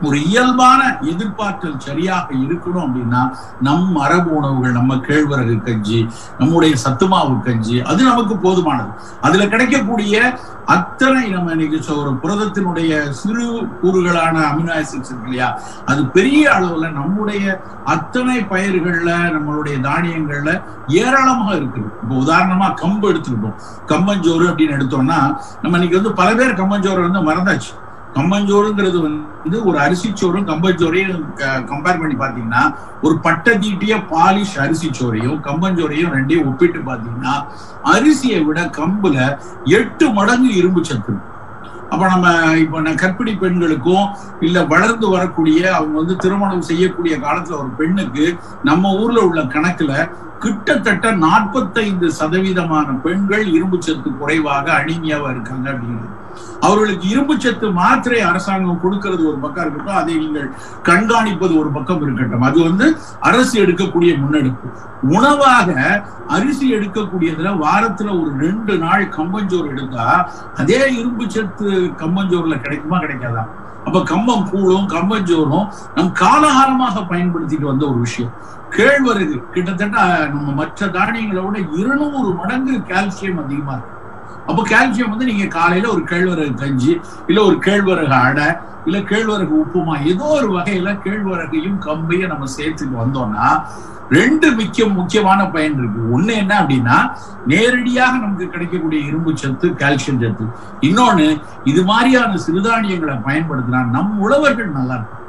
ஒரு இயல்பான எதிர்பார்த்தல் சரியாக இருக்கணும் அப்படின்னா நம் மரபு உணவுகள் நம்ம கேழ்வரகு கஞ்சி நம்முடைய சத்துமாவு கஞ்சி அது நமக்கு போதுமானது அதுல கிடைக்கக்கூடிய அத்தனை நம்ம இன்னைக்கு சொ- ஒரு புரதத்தினுடைய சிறு கூறுகளான அமினோ ஆசிட்ஸ் இருக்கு இல்லையா அது பெரிய அளவுல நம்முடைய அத்தனை பயிர்கள்ல நம்மளுடைய தானியங்கள்ல ஏராளமாக இருக்குது இப்போ உதாரணமா கம்பு எடுத்துக்கிட்டோம் கம்பஞ்சோறு அப்படின்னு எடுத்தோம்னா நம்ம இன்னைக்கு வந்து பல பேர் கம்பஞ்சோறு வந்து மறந்தாச்சு கம்பஞ்சோறுங்கிறது வந்து ஒரு அரிசிச்சோறும் கம்பஞ்சோறையும் கம்பேர் பண்ணி பாத்தீங்கன்னா ஒரு பட்டை தீட்டிய பாலிஷ் அரிசிச்சோறையும் கம்பஞ்சோறையும் ரெண்டையும் ஒப்பிட்டு பாத்தீங்கன்னா அரிசியை விட கம்புல எட்டு மடங்கு இரும்பு சத்து இருக்கு. அப்ப நம்ம இப்ப நான் கர்ப்பிணி பெண்களுக்கும் இல்ல வளர்ந்து வரக்கூடிய அவங்க வந்து திருமணம் செய்யக்கூடிய காலத்துல ஒரு பெண்ணுக்கு நம்ம ஊர்ல உள்ள கணக்குல கிட்டத்தட்ட நாற்பத்தைந்து சதவீதமான பெண்கள் இரும்பு சத்து குறைவாக அனிமியாவா இருக்காங்க அப்படிங்கிறது அவர்களுக்கு இரும்பு சத்து மாத்திரை அரசாங்கம் கொடுக்கிறது ஒரு பக்கம் இருக்கட்டும் அதை நீங்கள் கண்காணிப்பது ஒரு பக்கம் இருக்கட்டும் அது வந்து அரசு எடுக்கக்கூடிய முன்னெடுப்பு உணவாக அரிசி எடுக்கக்கூடியதுல வாரத்துல ஒரு ரெண்டு நாள் கம்பஞ்சோறு எடுத்தா அதே இரும்பு சத்து கம்பஞ்சோறுல கிடைக்குமா கிடைக்காதா அப்ப கம்பம் கூழும் கம்பஞ்சோறும் நம் காலகாலமாக பயன்படுத்திட்டு வந்த ஒரு விஷயம் கேழ்வரகு கிட்டத்தட்ட நம்ம மற்ற தானியங்களை விட இருநூறு மடங்கு கால்சியம் அதிகமா இருக்கு அப்போ கால்சியம் வந்து நீங்க காலையில ஒரு கேழ்வரகு கஞ்சி இல்ல ஒரு கேழ்வரகு அடை இல்ல கேழ்வரகு உப்புமா ஏதோ ஒரு வகையில கேழ்வரகையும் கம்பையும் நம்ம சேர்த்துட்டு வந்தோம்னா ரெண்டு முக்கிய முக்கியமான பயன் இருக்கு ஒண்ணு என்ன அப்படின்னா நேரடியாக நமக்கு கிடைக்கக்கூடிய இரும்பு சத்து கால்சியம் சத்து இன்னொன்னு இது மாதிரியான சிறுதானியங்களை பயன்படுத்தினா நம் உழவர்கள் நல்லா இருக்கும்